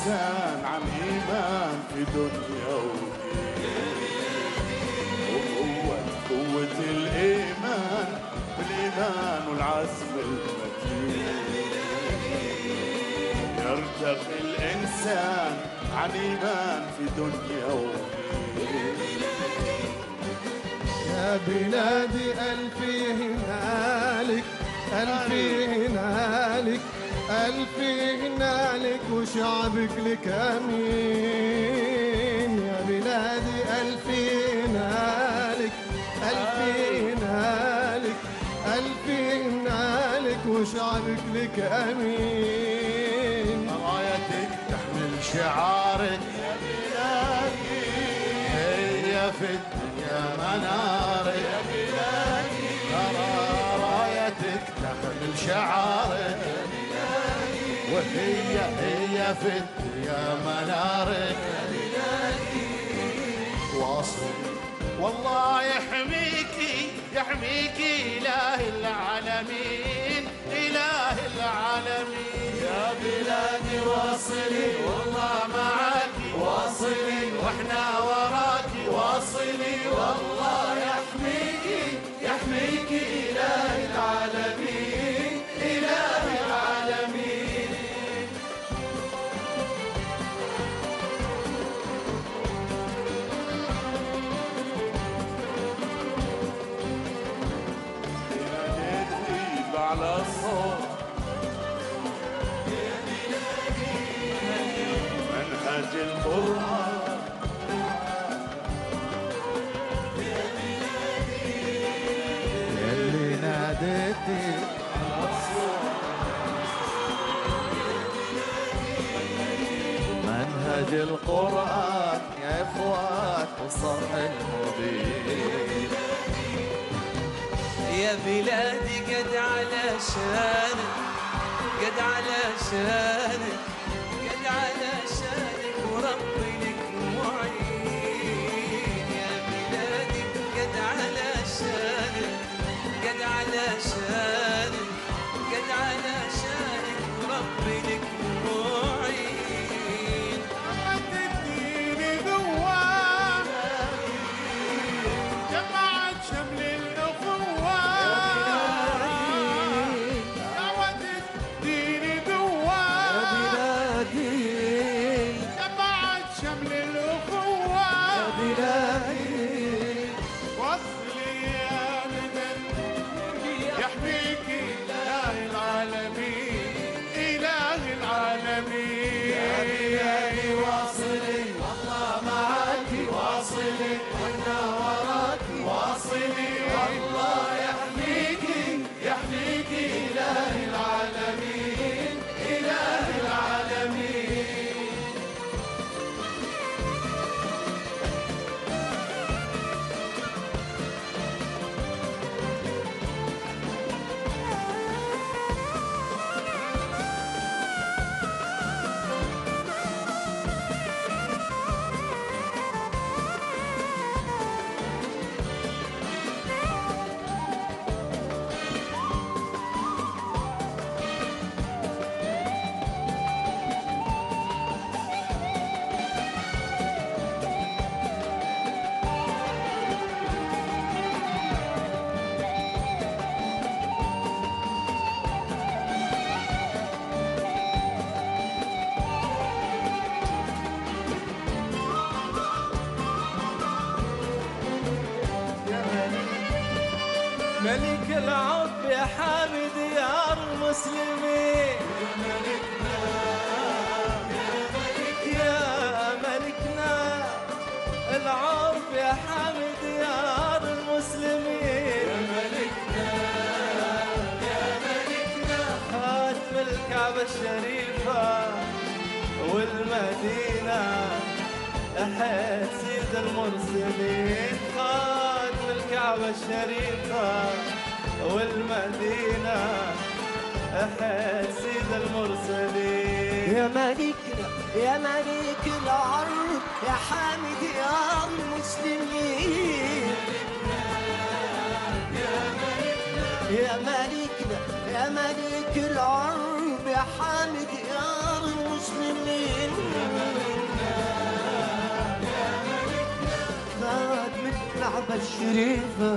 الإنسان عن إيمان في دنيا وقوة قوة الإيمان بالإيمان والعزم المتين يرتقي الإنسان عن إيمان في دنيا يا بلادي ألفي هنالك ألفي هنالك ألفي هنالك وشعبك لك أمين يا بلادي ألفي هنالك ألفي هنالك ألفي هنالك وشعبك لك أمين رايتك تحمل شعارك يا بلادي هي في الدنيا منارك يا بلادي ترى رايتك تحمل شعارك يا بلادي وهي هي في الدنيا منارك يا بلادي واصل والله يحميكي يحميكي إله العالمين إله العالمين يا بلادي واصلي والله معاكي واصلي واحنا وراكي واصلي والله يحميكي يحميكي إله العالمين إله العالمين ناديت على الصوت منهج القرآن اللي ناديتي منهج القرآن يا إخوات وصرح المبين يا بلادي قد على شانك قد على شانك قد على شانك وربي لك معين يا بلادي قد على شانك قد على شانك قد على شانك وربي لك معين تديني قوة جمعت شمل الأخوة دعوة تديني قوة بلادي جمعت شمل الأخوة بلادي وصلي يا مدن يحميك إله العالمين إله العالمين يا بلادي واصلي والله معاكي واصلي واحنا وراكي واصلي والله يحميكي يحميكي إله العالمين إله العالمين ملك العرب يا حامد يا المسلمين يا ملكنا العرب يا حامد يا المسلمين يا ملكنا يا ملكنا خاتم الكعبة الشريفة والمدينة أحد سيد المرسلين خاتم الكعبة الشريفة والمدينة أحد سيد المرسلين يا ملكنا يا ملك العرب يا حامد يا المسلمين يا ملكنا يا ملك العرب يا حامد يا المسلمين خادم الكعبة الشريفة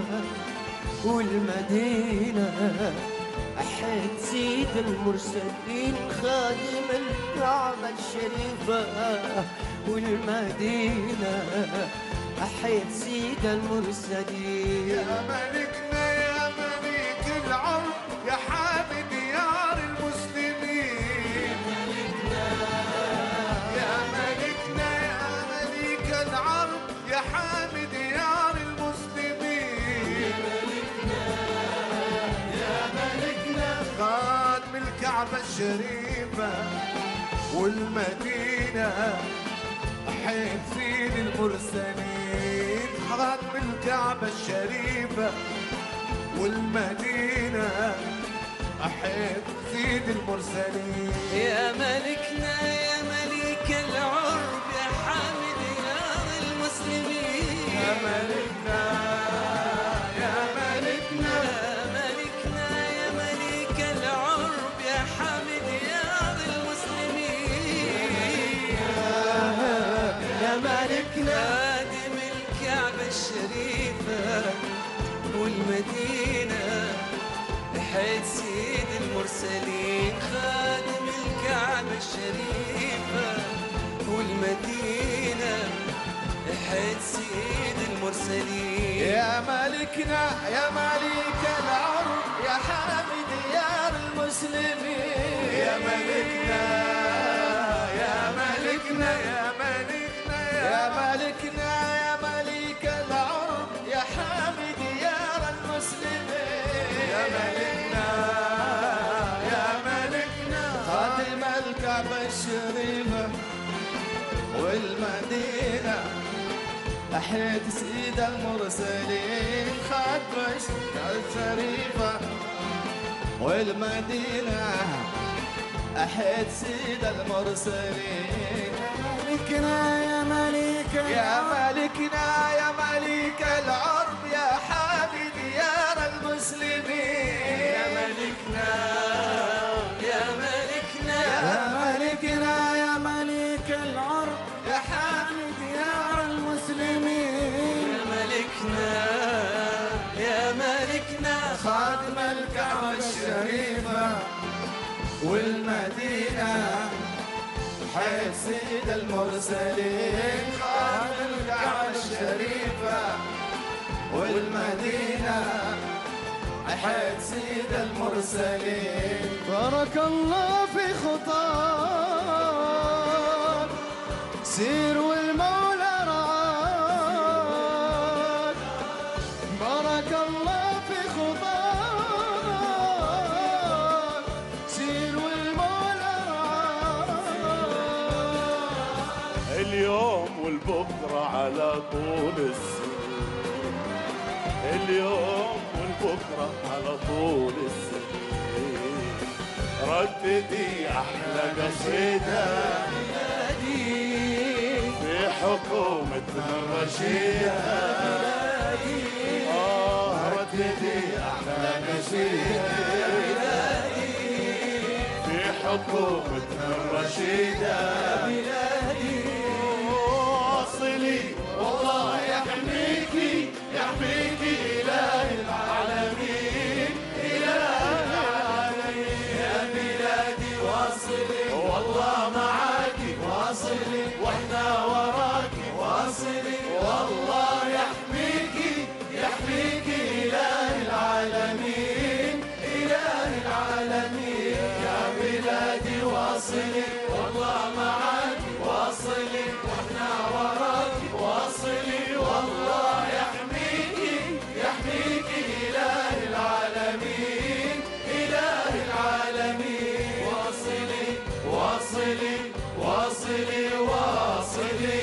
والمدينة أحد سيد المرسلين خادم الكعبة الشريفة والمدينة أحد سيد المرسلين يا ملكنا يا ملك العرب يا حامي ديار المسلمين يا ملكنا يا ملك العرب يا حامي ديار المسلمين يا ملكنا خادم الكعبة الشريفة والمدينة حين سيد المرسلين خادم الكعبة الشريفة والمدينة حين سيد المرسلين يا ملكنا يا مليك العرب يا حامد يا المسلمين يا ملكنا يا ملكنا يا ملكنا يا مليك العرب يا حامد يا المسلمين يا مالكنا خادم الكعبة الشريفة والمدينة حيث سيد المرسلين خادم الكعبة الشريفة والمدينة حيث سيد المرسلين يا ملكنا يا ملك العرب يا حامي ديار المسلمين يا ملكنا يا ملكنا يا ملكنا يا ملكنا يا ملك العرب يا حامي ديار المسلمين يا ملكنا يا ملكنا خادم الكعبة الشريفة والمدينة أحيت سيد المرسلين خادم الكعبة الشريفة والمدينة أحيت سيد المرسلين ملكنا يا ملك يا ملكنا يا ملك العرب يا حامي ديار المسلمين يا ملكنا يا ملكنا يا ملكنا يا ملك العرب يا حامي ديار المسلمين يا ملكنا يا ملكنا خادم الكعبة الشريفة والمدينة حيث سيد المرسلين خادم الكعبة الشريفة والمدينة حيث سيد المرسلين بارك الله في خطاك سير والمولى رعاك بارك الله في خطاك سير والمولى رعاك اليوم والبكرة على طول السنين اليوم والبكرة على طول السنين رددي أحلى قصيدة في حكومتنا الرشيدة آه رددي أحلى قصيدة في حكومتنا الرشيدة واصلي والله يحميكي يحميكي إله العالمين إله العالمين يا بلادي واصلي والله معاكي واصلي واحنا وراكي واصلي والله يحميكي يحميكي إله العالمين إله العالمين يا بلادي واصلي والله معاكي واصلي واحنا وراكي واصلي والله يحميكي يحميكي إله العالمين إله العالمين واصلي واصلي واصلي واصلي